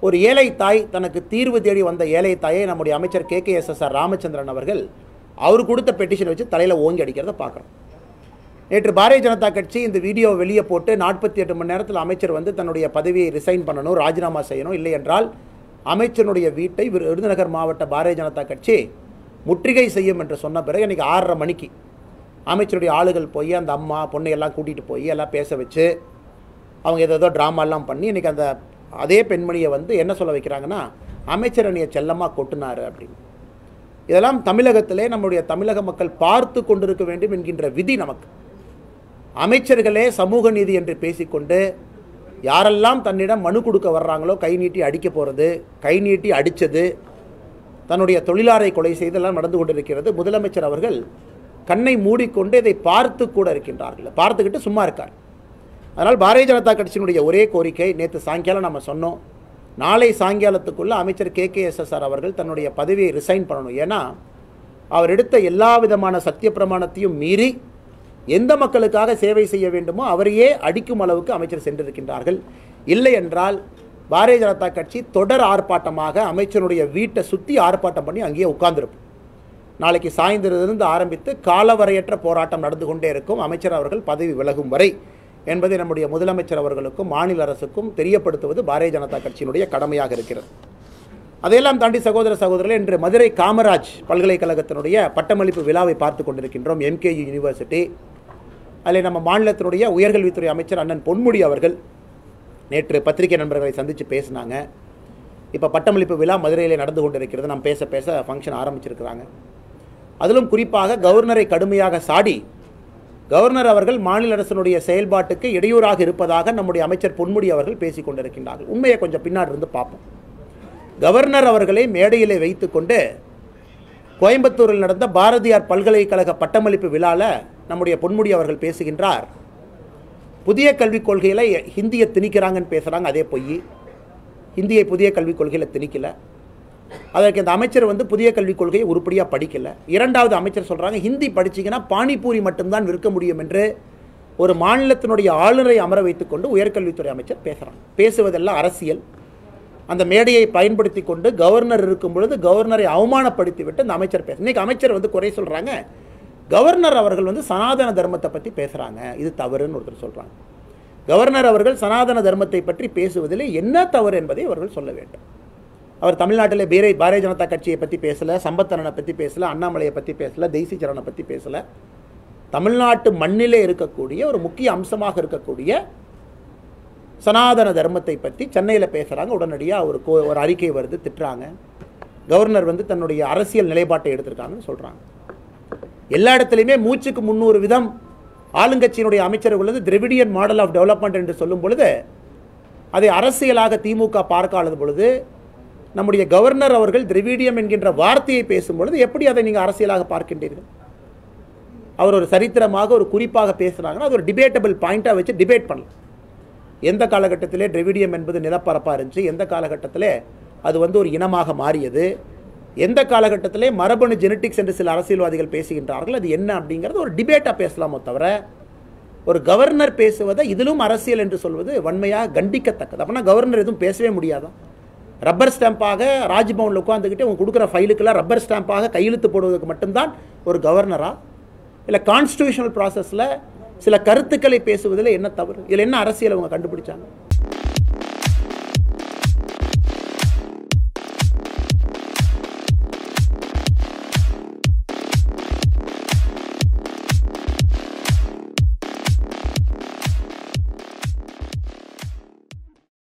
ஒரு ஏழை தாய் தனக்கு தீர்வு தேடி வந்த ஏழை தாயை நம்முடைய அமைச்சர் K K S S R Ramachandran அவர்கள் அவர் கொடுத்த பெட்டிஷன் வச்சு தலையில் ஓங்கி அடிக்கிறத பார்க்குறோம் நேற்று பாரதிய ஜனதா கட்சி இந்த வீடியோ வெளியே போட்டு நாற்பத்தி எட்டு மணி நேரத்தில் அமைச்சர் வந்து தன்னுடைய பதவியை ரிசைன் பண்ணணும் ராஜினாமா செய்யணும் இல்லை என்றால் அமைச்சருடைய வீட்டை விரு- விருதுநகர் மாவட்ட பாரதிய ஜனதா கட்சி முற்றுகை செய்யும் என்று சொன்ன பிறகு இன்றைக்கி ஆறரை மணிக்கு அமைச்சருடைய ஆளுகள் போய் அந்த அம்மா பொண்ணை எல்லாம் கூட்டிகிட்டு போய் எல்லாம் பேச வச்சு அவங்க ஏதோ ஏதோ ட்ராமாலாம் பண்ணி இன்றைக்கி அந்த அதே பெண்மணியை வந்து என்ன சொல்ல வைக்கிறாங்கன்னா அமைச்சர் அணியை செல்லமாக கொட்டினாரு அப்படின்னு இதெல்லாம் தமிழகத்திலே நம்முடைய தமிழக மக்கள் பார்த்து கொண்டிருக்க வேண்டும் என்கின்ற விதி நமக்கு அமைச்சர்களே சமூக நீதி என்று பேசிக்கொண்டு யாரெல்லாம் தன்னிடம் மனு கொடுக்க வர்றாங்களோ கை நீட்டி அடிக்க போகிறது கை நீட்டி அடித்தது தன்னுடைய தொழிலாரை கொலை செய்தெல்லாம் நடந்து கொண்டிருக்கிறது முதலமைச்சர் அவர்கள் கண்ணை மூடிக்கொண்டு இதை பார்த்து கூட இருக்கின்றார்கள் பார்த்துக்கிட்டு சும்மா இருக்கார் அதனால் பாரதிய ஜனதா கட்சியினுடைய ஒரே கோரிக்கை நேற்று சாயங்காலம் நம்ம சொன்னோம் நாளை சாயங்காலத்துக்குள்ள அமைச்சர் K K S S R அவர்கள் தன்னுடைய பதவியை ரிசைன் பண்ணணும் ஏன்னா அவர் எடுத்த எல்லா விதமான சத்திய பிரமாணத்தையும் மீறி எந்த மக்களுக்காக சேவை செய்ய வேண்டுமோ அவரையே அடிக்கும் அளவுக்கு அமைச்சர் சென்றிருக்கின்றார்கள் இல்லை என்றால் பாரதிய ஜனதா கட்சி தொடர் ஆர்ப்பாட்டமாக அமைச்சருடைய வீட்டை சுற்றி ஆர்ப்பாட்டம் பண்ணி அங்கேயே உட்கார்ந்திருப்போம் நாளைக்கு சாயந்தரத்திலிருந்து ஆரம்பித்து காலவரையற்ற போராட்டம் நடந்து கொண்டே இருக்கும் அமைச்சர் அவர்கள் பதவி விலகும் வரை என்பதை நம்முடைய முதலமைச்சர் அவர்களுக்கும் மாநில அரசுக்கும் தெரியப்படுத்துவது பாரதிய ஜனதா கட்சியினுடைய கடமையாக இருக்கிறது அதையெல்லாம் தாண்டி சகோதர சகோதரர்களே இன்று மதுரை காமராஜ் பல்கலைக்கழகத்தினுடைய பட்டமளிப்பு விழாவை பார்த்து கொண்டிருக்கின்றோம் எம்கேயு யூனிவர்சிட்டி அதில் நம்ம மாநிலத்தினுடைய உயர்கல்வித்துறை அமைச்சர் அண்ணன் பொன்முடி அவர்கள் நேற்று பத்திரிகை நண்பர்களை சந்தித்து பேசினாங்க இப்போ பட்டமளிப்பு விழா மதுரையில் நடந்து கொண்டிருக்கிறது நாம் பேச பேச ஃபங்க்ஷன் ஆரம்பிச்சிருக்கிறாங்க அதிலும் குறிப்பாக கவர்னரை கடுமையாக சாடி கவர்னர் அவர்கள் மாநில அரசினுடைய செயல்பாட்டுக்கு இடையூறாக இருப்பதாக நம்முடைய அமைச்சர் பொன்முடி அவர்கள் பேசிக் கொண்டிருக்கின்றார்கள் உண்மையை கொஞ்சம் பின்னாடி இருந்து பார்ப்போம் கவர்னர் அவர்களை மேடையிலே வைத்துக்கொண்டு கோயம்புத்தூரில் நடந்த பாரதியார் பல்கலைக்கழக பட்டமளிப்பு விழாவில் நம்முடைய பொன்முடி அவர்கள் பேசுகின்றார் புதிய கல்விக் கொள்கையில் ஹிந்தியை திணிக்கிறாங்கன்னு பேசுகிறாங்க அதே பொய் ஹிந்தியை புதிய கல்விக் கொள்கையில் திணிக்கல அதற்கு இந்த அமைச்சர் வந்து புதிய கல்விக் கொள்கையை உருப்படியாக படிக்கல இரண்டாவது அமைச்சர் சொல்கிறாங்க ஹிந்தி படிச்சீங்கன்னா பானிபூரி மட்டும்தான் விற்க முடியும் என்று ஒரு மாநிலத்தினுடைய ஆளுநரை அமர வைத்துக்கொண்டு உயர்கல்வித்துறை அமைச்சர் பேசுகிறாங்க பேசுவதெல்லாம் அரசியல் அந்த மேடையை பயன்படுத்தி கொண்டு கவர்னர் இருக்கும் பொழுது கவர்னரை அவமானப்படுத்தி விட்டு இந்த அமைச்சர் பேச இன்னைக்கு அமைச்சர் வந்து குறை சொல்கிறாங்க கவர்னர் அவர்கள் வந்து சனாதன தர்மத்தை பற்றி பேசுகிறாங்க இது தவறுன்னு ஒருத்தர் சொல்கிறாங்க கவர்னர் அவர்கள் சனாதன தர்மத்தை பற்றி பேசுவதில் என்ன தவறு என்பதை அவர்கள் சொல்ல வேண்டும் அவர் தமிழ்நாட்டில் பேரை பாரதிய ஜனதா கட்சியை பற்றி பேசலை சம்பத்தனனை பற்றி பேசலை அண்ணாமலையை பற்றி பேசலை தெய்சி சரணை பற்றி பேசலை தமிழ்நாட்டு மண்ணிலே இருக்கக்கூடிய ஒரு முக்கிய அம்சமாக இருக்கக்கூடிய சனாதன தர்மத்தை பற்றி சென்னையில் பேசுகிறாங்க உடனடியாக ஒரு கோ ஒரு அறிக்கை வருது திட்டுறாங்க கவர்னர் வந்து தன்னுடைய அரசியல் நிலைப்பாட்டை எடுத்திருக்காங்கன்னு சொல்கிறாங்க எல்லா இடத்துலையுமே மூச்சுக்கு முந்நூறு விதம் ஆளுங்கட்சியினுடைய அமைச்சர்கள் வந்து திராவிடியன் மாடல் ஆஃப் டெவலப்மெண்ட் என்று சொல்லும் பொழுது அதை அரசியலாக திமுக பார்க்காத பொழுது நம்முடைய கவர்னர் அவர்கள் திராவிடியம் என்கின்ற வார்த்தையை பேசும் பொழுது எப்படி அதை நீங்கள் அரசியலாக பார்க்கின்றீர்கள் அவர் ஒரு சரித்திரமாக ஒரு குறிப்பாக பேசுகிறாங்கன்னா அது ஒரு டிபேட்டபிள் பாயிண்ட்டாக வச்சு டிபேட் பண்ணலாம் எந்த காலகட்டத்திலே திராவிடியம் என்பது நிலப்பரப்பாக இருந்துச்சு எந்த காலகட்டத்திலே அது வந்து ஒரு இனமாக மாறியது எந்த காலகட்டத்திலே மரபணு ஜெனட்டிக்ஸ் என்று சில அரசியல்வாதிகள் பேசுகின்றார்கள் அது என்ன அப்படிங்கிறது ஒரு டிபேட்டாக பேசலாமோ தவிர ஒரு கவர்னர் பேசுவதை இதிலும் அரசியல் என்று சொல்வது வன்மையாக கண்டிக்கத்தக்கது அப்படின்னா கவர்னர் எதுவும் பேசவே முடியாதா ரப்பர் ஸ்டாம்பாக ராஜ்பவனில் உட்காந்துக்கிட்டு அவங்க கொடுக்குற ஃபைலுக்கெல்லாம் ரப்பர் ஸ்டாம்பாக கையெழுத்து போடுவதற்கு மட்டும்தான் ஒரு கவர்னரா இல்லை கான்ஸ்டியூஷனல் ப்ராசஸில் சில கருத்துக்களை பேசுவதில் என்ன தவறு இதில் என்ன அரசியல் அவங்க கண்டுபிடிச்சாங்க